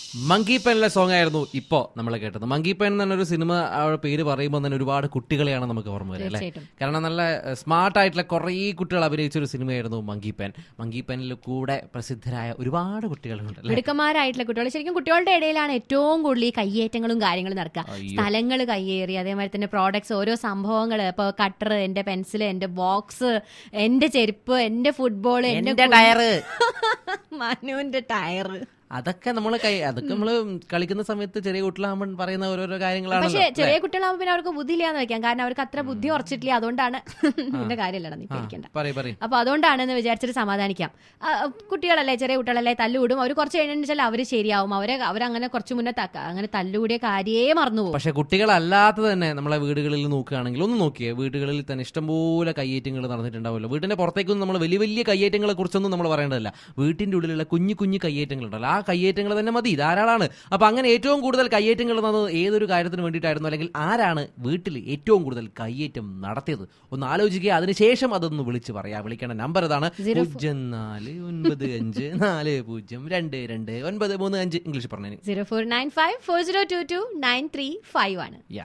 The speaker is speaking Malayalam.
മങ്കി പെനിലെ സോങ് ആയിരുന്നു ഇപ്പോ നമ്മൾ കേട്ടത് മങ്കി പെൻ എന്നൊരു സിനിമ ആ ഒരു പേര് പറയുമ്പോൾ തന്നെ ഒരുപാട് കുട്ടികളെയാണ് നമുക്ക് ഓർമ്മ വരിക അല്ലേ തീർച്ചയായിട്ടും. കാരണം നല്ല സ്മാർട്ട് ആയിട്ടുള്ള കുറേ കുട്ടികൾ അഭിനയിച്ച ഒരു സിനിമയായിരുന്നു മങ്കി പെൻ മങ്കി പെനിൽ കൂടെ പ്രസിദ്ധരായ ഒരുപാട് കുട്ടികളുണ്ട് അല്ലേ മിടുക്കന്മാരായിട്ടുള്ള കുട്ടികൾ ശരിക്കും കുട്ടികളുടെ ഇടയിലാണ് ഏറ്റവും കൂടുതൽ ഈ കയ്യേറ്റങ്ങളും കാര്യങ്ങളും നടക്കുക അയ്യോ. സ്ഥലങ്ങൾ കയ്യേറി അതേമാതിരി തന്നെ പ്രോഡക്ട്സ് ഓരോ സംഭവങ്ങൾ ഇപ്പൊ കട്ടർ എന്റെ പെൻസിൽ എന്റെ ബോക്സ് എന്റെ ചെരുപ്പ് എന്റെ ഫുട്ബോൾ എന്റെ എന്റെ ടയറ് മനുവിന്റെ ടയർ അതൊക്കെ നമ്മൾ കൈ അതൊക്കെ നമ്മൾ കളിക്കുന്ന സമയത്ത് ചെറിയ കുട്ടികളാകുമ്പോൾ പറയുന്ന ഓരോരോ കാര്യങ്ങളാണല്ലോ പക്ഷെ ചെറിയ കുട്ടികളാകുമ്പോൾ പിന്നെ അവർക്ക് ബുദ്ധി ഇല്ലാന്ന് വെക്കാം കാരണം അവർക്ക് അത്ര ബുദ്ധി ഉറച്ചിട്ടില്ല അതുകൊണ്ടാണ് നിന്റെ കാര്യമില്ലടാ നീ പേടിക്കണ്ട പറയും പറയും അപ്പൊ അതുകൊണ്ടാണെന്ന് വിചാരിച്ചിട്ട് സമാധാനിക്കാം ആ, കുട്ടികളല്ലേ ചെറിയ കുട്ടികളല്ലേ തല്ലുകൂടും അവർ കുറച്ച് കഴിഞ്ഞാൽ അവര് ശരിയാവും അവരെ അവരങ്ങനെ കുറച്ച് മുന്നേ തക്ക- അങ്ങനെ തല്ലുകൂടിയ കാര്യേ മറന്നുപോകും പക്ഷെ കുട്ടികളല്ലാത്ത തന്നെ നമ്മളെ വീടുകളിൽ നോക്കുകയാണെങ്കിൽ ഒന്ന് നോക്കിയേ വീടുകളിൽ തന്നെ ഇഷ്ടംപോലെ കയ്യേറ്റങ്ങൾ നടന്നിട്ടുണ്ടാവുമല്ലോ വീടിന്റെ പുറത്തേക്കൊന്നും നമ്മൾ വലിയ വലിയ കയ്യേറ്റങ്ങളെ കുറിച്ചൊന്നും നമ്മൾ പറയേണ്ടതല്ല വീട്ടിന്റെ ഉള്ളിലുള്ള കുഞ്ഞു കുഞ്ഞു കയ്യേറ്റങ്ങൾ ഉണ്ടല്ലോ ആ കയ്യേറ്റങ്ങൾ തന്നെ മതി ധാരാളമാണ് അപ്പൊ അങ്ങനെ ഏറ്റവും കൂടുതൽ കയ്യേറ്റങ്ങൾ നടന്നത് ഏതൊരു കാര്യത്തിന് വേണ്ടിയിട്ടായിരുന്നു അല്ലെങ്കിൽ ആരാണ് വീട്ടിൽ ഏറ്റവും കൂടുതൽ കയ്യേറ്റം നടത്തിയത് ഒന്ന് ആലോചിക്കുക അതിനുശേഷം അതൊന്ന് വിളിച്ച് പറയാം വിളിക്കേണ്ട നമ്പർ ഇതാണ് Zero പൂജ്യം നാല് ഒൻപത് അഞ്ച് നാല് പൂജ്യം രണ്ട് രണ്ട് ഒൻപത് മൂന്ന് അഞ്ച് ഇംഗ്ലീഷ് പറഞ്ഞു zero four nine five four zero two two nine three five ആണ് യാ